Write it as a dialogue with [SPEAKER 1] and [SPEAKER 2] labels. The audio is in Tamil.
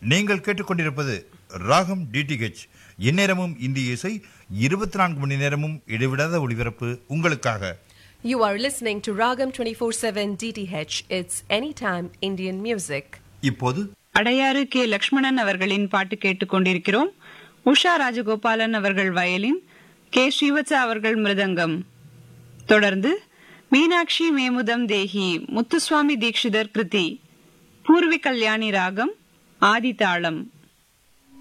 [SPEAKER 1] நீங்கள் கேட்டுக்கொண்டிருப்பது ராகம் டிடிஹெச் எந்நேரமும் இந்திய இசை இருபத்தி நான்கு மணி நேரமும் இடைவிடாத ஒளிபரப்பு உங்களுக்காக
[SPEAKER 2] You are listening to Ragam 24/7 DTH. It's anytime Indian music.
[SPEAKER 1] இப்போது
[SPEAKER 3] அடையாறு கே லக்ஷ்மணன் அவர்களின் பாட்டு கேட்டுக்கொண்டிருக்கிறோம் உஷா ராஜகோபாலன் அவர்கள் வயலின் கே ஸ்ரீவத்சா அவர்கள் மிருதங்கம் தொடர்ந்து மீனாட்சி மேமுதம் தேஹி முத்துசுவாமி தீட்சிதர் கிருதி பூர்வி கல்யாணி ராகம் ஆதி தாளம்